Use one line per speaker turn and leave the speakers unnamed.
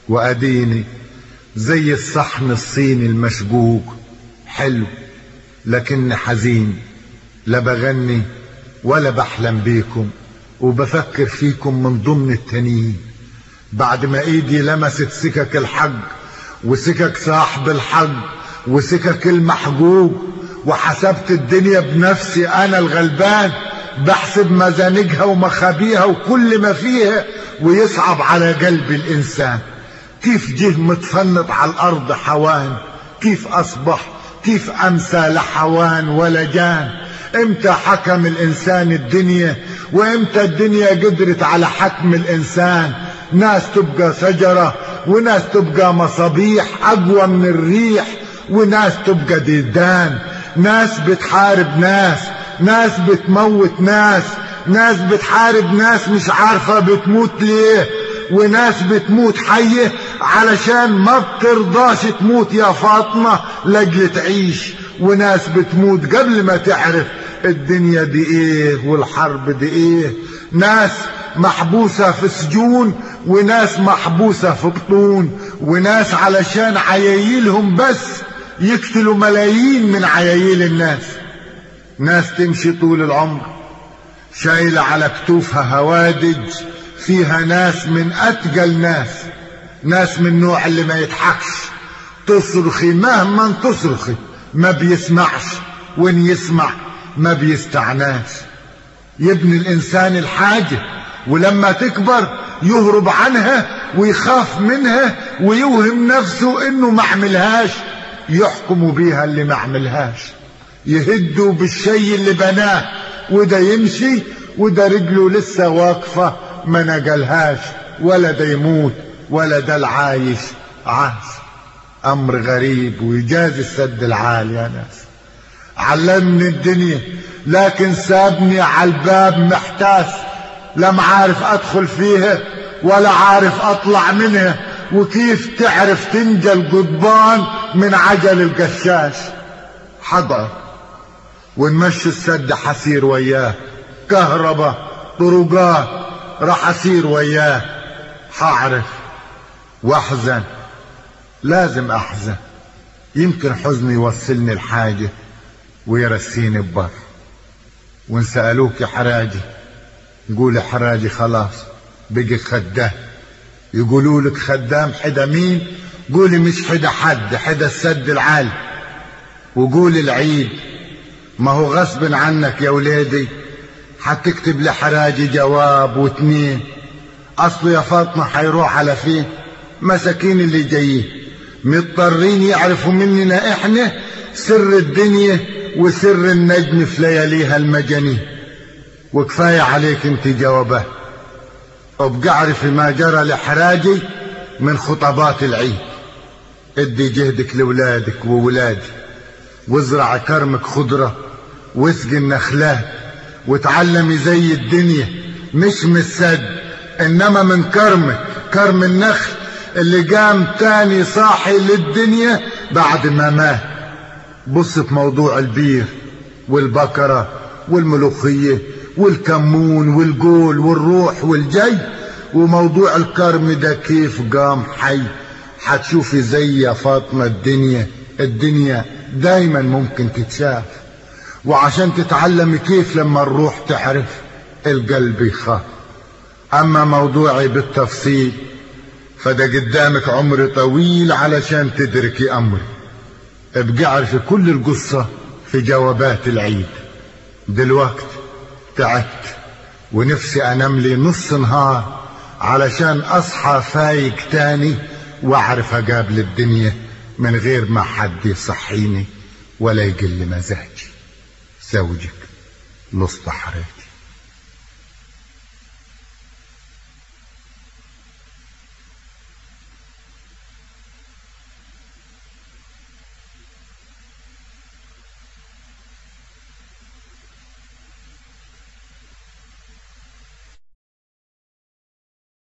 وأديني زي الصحن الصيني المشقوق حلو لكن حزين لا بغني ولا بحلم بيكم وبفكر فيكم من ضمن التانيين بعد ما ايدي لمست سكك الحق وسكك صاحب الحق وسكك المحجوج وحسبت الدنيا بنفسي انا الغلبان بحسب مزانجها ومخابيها وكل ما فيها ويصعب على قلب الانسان كيف جه متفنط على الارض حوان كيف اصبح كيف امسى لحوان ولا جان امتى حكم الانسان الدنيا وامتى الدنيا قدرت على حكم الانسان ناس تبقى شجرة وناس تبقى مصابيح اقوى من الريح وناس تبقى ديدان ناس بتحارب ناس ناس بتموت ناس ناس بتحارب ناس مش عارفة بتموت ليه وناس بتموت حية علشان ما بترضاش تموت يا فاطمة لاجل تعيش وناس بتموت قبل ما تعرف الدنيا دي ايه والحرب دي ايه ناس محبوسة في سجون وناس محبوسة في بطون وناس علشان عيايلهم بس يقتلوا ملايين من عيايل الناس ناس تمشي طول العمر شايلة على كتوفها هوادج فيها ناس من أتقل ناس ناس من النوع اللي ما يضحكش تصرخي مهما تصرخي ما بيسمعش وان يسمع ما بيستعناش يبني الإنسان الحاجة ولما تكبر يهرب عنها ويخاف منها ويوهم نفسه انه ما عملهاش يحكموا بيها اللي ما عملهاش يهدوا بالشيء اللي بناه وده يمشي وده رجله لسه واقفة ما نقلهاش ولا ده يموت ولا ده العايش عاش امر غريب ويجاز السد العالي يا ناس علمني الدنيا لكن سابني على الباب محتاس لم عارف ادخل فيها ولا عارف اطلع منها وكيف تعرف تنجى القضبان من عجل القشاش حضر ونمشي السد حسير وياه كهرباء طرقات راح اسير وياه حعرف واحزن لازم احزن يمكن حزني يوصلني الحاجة ويرسيني ببر وان سألوك حراجي قول حراجي خلاص بقي خدام يقولوا لك خدام حدا مين قولي مش حدا حد حدا السد العالي وقول العيد ما هو غصب عنك يا ولادي حتكتب لحراجي جواب واتنين اصله يا فاطمة حيروح على فين مساكين اللي جايين مضطرين يعرفوا مننا احنا سر الدنيا وسر النجم في لياليها المجانين وكفاية عليك انت جوابه وابقى اعرفي ما جرى لحراجي من خطبات العيد ادي جهدك لولادك وولادي وازرع كرمك خضرة واسقي النخلات وتعلمي زي الدنيا مش من السد انما من كرمك كرم النخل اللي قام تاني صاحي للدنيا بعد ما مات بص في موضوع البير والبكرة والملوخية والكمون والجول والروح والجي وموضوع الكرم ده كيف قام حي حتشوفي زي يا فاطمة الدنيا الدنيا دايما ممكن تتشاف وعشان تتعلمي كيف لما الروح تعرف القلب يخاف اما موضوعي بالتفصيل فده قدامك عمر طويل علشان تدركي امري ابقى اعرفي كل القصة في جوابات العيد دلوقت تعبت ونفسي انام لي نص نهار علشان اصحى فايق تاني واعرف اقابل الدنيا من غير ما حد يصحيني ولا يقل مزاجي زوجك لصط حريتي